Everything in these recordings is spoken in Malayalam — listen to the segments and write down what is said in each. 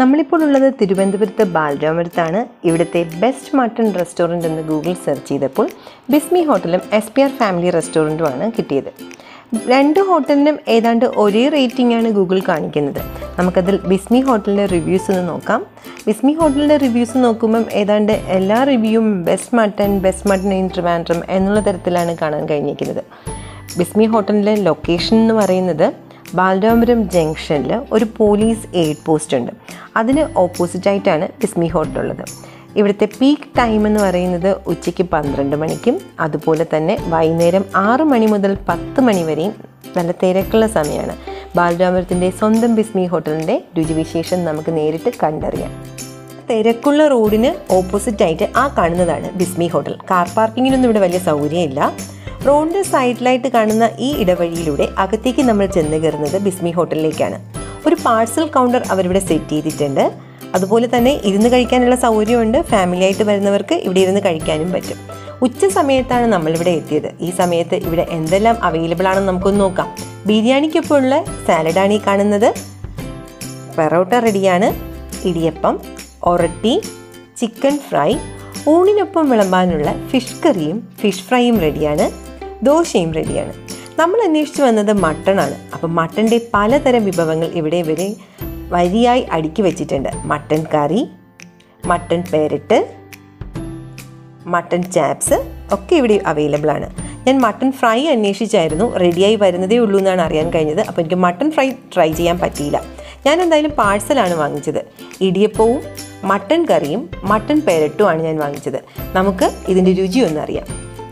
നമ്മളിപ്പോൾ ഉള്ളത് തിരുവനന്തപുരത്ത് ബാലരാമപുരത്താണ് ഇവിടുത്തെ ബെസ്റ്റ് മട്ടൺ റെസ്റ്റോറൻറ്റ് എന്ന് ഗൂഗിൾ സെർച്ച് ചെയ്തപ്പോൾ ബിസ്മി ഹോട്ടലും എസ് പി ആർ ഫാമിലി റെസ്റ്റോറൻറ്റുമാണ് കിട്ടിയത് രണ്ട് ഹോട്ടലിനും ഏതാണ്ട് ഒരേ റേറ്റിംഗ് ആണ് ഗൂഗിൾ കാണിക്കുന്നത് നമുക്കതിൽ ബിസ്മി ഹോട്ടലിൻ്റെ റിവ്യൂസ് ഒന്ന് നോക്കാം ബിസ്മി ഹോട്ടലിൻ്റെ റിവ്യൂസ് നോക്കുമ്പം ഏതാണ്ട് എല്ലാ റിവ്യൂവും best mutton best mutton in Trivandrum എന്നുള്ള തരത്തിലാണ് കാണാൻ കഴിഞ്ഞിരിക്കുന്നത് ബിസ്മി ഹോട്ടലിലെ ലൊക്കേഷൻ എന്ന് പറയുന്നത് ബാലരാമപുരം ജംഗ്ഷനിൽ ഒരു പോലീസ് എയ്ഡ് പോസ്റ്റ് ഉണ്ട് അതിന് ഓപ്പോസിറ്റായിട്ടാണ് ബിസ്മി ഹോട്ടൽ ഉള്ളത് ഇവിടുത്തെ പീക്ക് ടൈം എന്ന് പറയുന്നത് ഉച്ചയ്ക്ക് പന്ത്രണ്ട് മണിക്കും അതുപോലെ തന്നെ വൈകുന്നേരം ആറ് മണി മുതൽ പത്ത് മണി വരെയും നല്ല തിരക്കുള്ള സമയമാണ് ബാലരാമപുരത്തിൻ്റെ സ്വന്തം ബിസ്മി ഹോട്ടലിൻ്റെ രുചിവിശേഷം നമുക്ക് നേരിട്ട് കണ്ടറിയാം തിരക്കുള്ള റോഡിന് ഓപ്പോസിറ്റായിട്ട് ആ കാണുന്നതാണ് ബിസ്മി ഹോട്ടൽ കാർ പാർക്കിങ്ങിനൊന്നും ഇവിടെ വലിയ സൗകര്യമില്ല റോഡിൻ്റെ സൈഡിലായിട്ട് കാണുന്ന ഈ ഇടവഴിയിലൂടെ അകത്തേക്ക് നമ്മൾ ചെന്ന് കയറുന്നത് ബിസ്മി ഹോട്ടലിലേക്കാണ് ഒരു പാഴ്സൽ കൗണ്ടർ അവരിവിടെ സെറ്റ് ചെയ്തിട്ടുണ്ട് അതുപോലെ തന്നെ ഇരുന്ന് കഴിക്കാനുള്ള സൗകര്യമുണ്ട് ഫാമിലി ആയിട്ട് വരുന്നവർക്ക് ഇവിടെ ഇരുന്ന് കഴിക്കാനും പറ്റും ഉച്ച സമയത്താണ് നമ്മളിവിടെ എത്തിയത് ഈ സമയത്ത് ഇവിടെ എന്തെല്ലാം അവൈലബിൾ ആണെന്ന് നമുക്കൊന്ന് നോക്കാം ബിരിയാണിക്കൊപ്പം ഉള്ള സാലഡാണ് ഈ കാണുന്നത് പെറോട്ട റെഡിയാണ് ഇടിയപ്പം ഒറട്ടി ചിക്കൻ ഫ്രൈ ഊണിനൊപ്പം വിളമ്പാനുള്ള ഫിഷ് കറിയും ഫിഷ് ഫ്രൈയും റെഡിയാണ് ദോശയും റെഡിയാണ് നമ്മൾ അന്വേഷിച്ച് വന്നത് മട്ടണാണ് അപ്പം മട്ടൻ്റെ പലതരം വിഭവങ്ങൾ ഇവിടെ ഇവരെ വരിയായി അടുക്കി വെച്ചിട്ടുണ്ട് മട്ടൻ കറി മട്ടൻ പേരട്ട് മട്ടൻ ചാപ്സ് ഒക്കെ ഇവിടെ അവൈലബിൾ ആണ് ഞാൻ മട്ടൻ ഫ്രൈ അന്വേഷിച്ചായിരുന്നു റെഡിയായി വരുന്നതേ ഉള്ളൂ എന്നാണ് അറിയാൻ കഴിഞ്ഞത് അപ്പോൾ എനിക്ക് മട്ടൻ ഫ്രൈ ട്രൈ ചെയ്യാൻ പറ്റിയില്ല ഞാൻ എന്തായാലും പാഴ്സലാണ് വാങ്ങിച്ചത് ഇടിയപ്പവും മട്ടൻ കറിയും മട്ടൻ പേരട്ടുമാണ് ഞാൻ വാങ്ങിച്ചത് നമുക്ക് ഇതിൻ്റെ രുചി ഒന്നറിയാം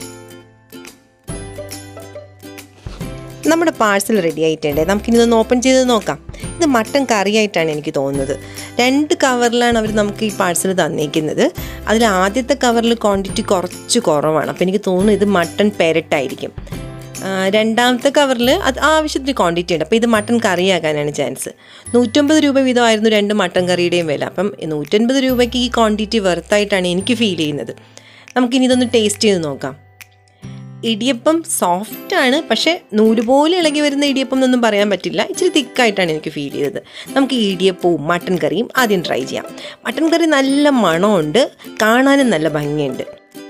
നമ്മുടെ പാഴ്സൽ റെഡി ആയിട്ടുണ്ട് നമുക്കിനി ഒന്ന് ഓപ്പൺ ചെയ്ത് നോക്കാം ഇത് മട്ടൻ കറിയായിട്ടാണ് എനിക്ക് തോന്നുന്നത് രണ്ട് കവറിലാണ് അവർ നമുക്ക് ഈ പാഴ്സൽ തന്നേക്കുന്നത് അതിൽ ആദ്യത്തെ കവറിൽ ക്വാണ്ടിറ്റി കുറച്ച് കുറവാണ് അപ്പോൾ എനിക്ക് തോന്നുന്നു ഇത് മട്ടൻ പെരട്ടായിരിക്കും രണ്ടാമത്തെ കവറിൽ അത് ആവശ്യത്തിന് ക്വാണ്ടിറ്റി ഉണ്ട് അപ്പോൾ ഇത് മട്ടൻ കറിയാകാനാണ് ചാൻസ് നൂറ്റമ്പത് രൂപ വീതമായിരുന്നു രണ്ട് മട്ടൻ കറിയുടെയും വില അപ്പം നൂറ്റൻപത് രൂപയ്ക്ക് ഈ ക്വാണ്ടിറ്റി വെർത്തായിട്ടാണ് എനിക്ക് ഫീൽ ചെയ്യുന്നത് നമുക്കിനി ഇതൊന്ന് ടേസ്റ്റ് ചെയ്ത് നോക്കാം ഇടിയപ്പം സോഫ്റ്റ് ആണ് പക്ഷേ നൂല് പോലെ ഇളകി വരുന്ന ഇടിയപ്പം എന്നൊന്നും പറയാൻ പറ്റില്ല ഇച്ചിരി തിക്കായിട്ടാണ് എനിക്ക് ഫീൽ ചെയ്തത് നമുക്ക് ഈ ഇടിയപ്പവും മട്ടൻ കറിയും ആദ്യം ട്രൈ ചെയ്യാം മട്ടൻ കറി നല്ല മണമുണ്ട് കാണാനും നല്ല ഭംഗിയുണ്ട്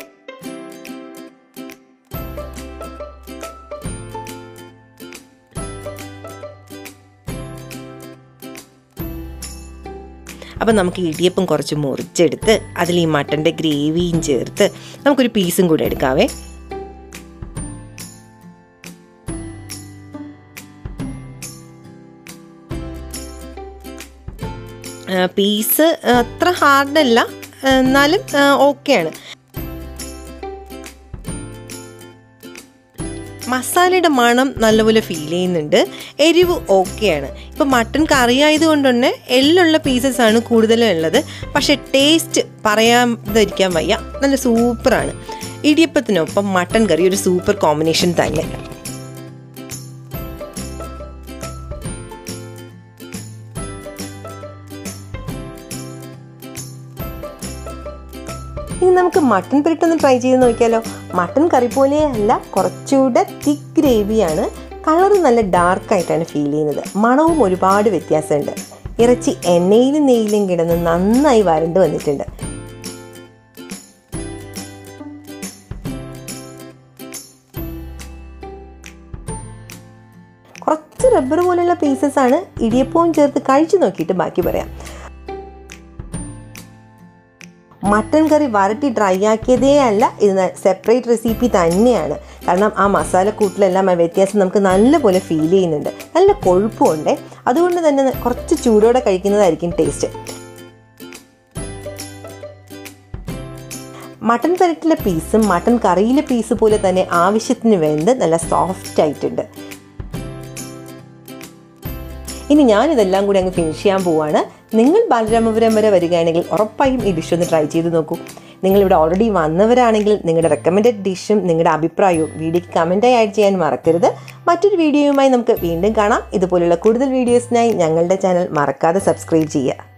അപ്പം നമുക്ക് ഇടിയപ്പം കുറച്ച് മുറിച്ചെടുത്ത് അതിൽ ഈ മട്ടൻ്റെ ഗ്രേവിയും ചേർത്ത് നമുക്കൊരു പീസും കൂടെ എടുക്കാവേ പീസ് അത്ര ഹാർഡല്ല എന്നാലും ഓക്കെയാണ് മസാലയുടെ മണം നല്ലപോലെ ഫീൽ ചെയ്യുന്നുണ്ട് എരിവ് ഓക്കെയാണ് ഇപ്പം മട്ടൺ കറി ആയതുകൊണ്ട് തന്നെ എല്ലുള്ള പീസസ് ആണ് കൂടുതലും ഉള്ളത് പക്ഷേ ടേസ്റ്റ് പറയാതിരിക്കാൻ വയ്യ നല്ല സൂപ്പറാണ് ഇടിയപ്പത്തിനൊപ്പം മട്ടൺ കറി ഒരു സൂപ്പർ കോമ്പിനേഷൻ തന്നെ ഇനി നമുക്ക് മട്ടൻ പെരട്ടൊന്ന് ട്രൈ ചെയ്ത് നോക്കിയാലോ മട്ടൻ കറി പോലെയല്ല കുറച്ചുകൂടെ തിക്ക് ഗ്രേവിയാണ് കളർ നല്ല ഡാർക്കായിട്ടാണ് ഫീൽ ചെയ്യുന്നത് മണവും ഒരുപാട് വ്യത്യാസമുണ്ട് ഇറച്ചി എണ്ണയിലും നെയ്യിലും കിടന്ന് നന്നായി വരണ്ട് വന്നിട്ടുണ്ട് കുറച്ച് റബ്ബർ പോലെയുള്ള പീസസ് ആണ് ഇടിയപ്പവും ചേർത്ത് കഴിച്ചു നോക്കിയിട്ട് ബാക്കി പറയാം മട്ടൻ കറി വരട്ടി ഡ്രൈ ആക്കിയതേ അല്ല ഇത് സെപ്പറേറ്റ് റെസിപ്പി തന്നെയാണ് കാരണം ആ മസാലക്കൂട്ടിലെല്ലാം ആ വ്യത്യാസം നമുക്ക് നല്ലപോലെ ഫീൽ ചെയ്യുന്നുണ്ട് നല്ല കൊഴുപ്പുണ്ട് അതുകൊണ്ട് തന്നെ കുറച്ച് ചൂടോടെ കഴിക്കുന്നതായിരിക്കും ടേസ്റ്റ് മട്ടൻ പെരട്ടിലെ പീസും മട്ടൻ കറിയിലെ പീസ് പോലെ തന്നെ ആവശ്യത്തിന് വെന്ത് നല്ല സോഫ്റ്റ് ആയിട്ടുണ്ട് ഇനി ഞാനിതെല്ലാം കൂടി അങ്ങ് ഫിനിഷ് ചെയ്യാൻ പോവാണ് നിങ്ങൾ ബാലരാമപുരം വരെ വരികയാണെങ്കിൽ ഉറപ്പായും ഈ ഡിഷ് ഒന്ന് ട്രൈ ചെയ്ത് നോക്കൂ നിങ്ങളിവിടെ ഓൾറെഡി വന്നവരാണെങ്കിൽ നിങ്ങളുടെ റെക്കമെൻഡഡ് ഡിഷും നിങ്ങളുടെ അഭിപ്രായവും വീഡിയോയ്ക്ക് കമൻറ്റായി ആഡ് ചെയ്യാൻ മറക്കരുത് മറ്റൊരു വീഡിയോയുമായി നമുക്ക് വീണ്ടും കാണാം ഇതുപോലുള്ള കൂടുതൽ വീഡിയോസിനായി ഞങ്ങളുടെ ചാനൽ മറക്കാതെ സബ്സ്ക്രൈബ് ചെയ്യുക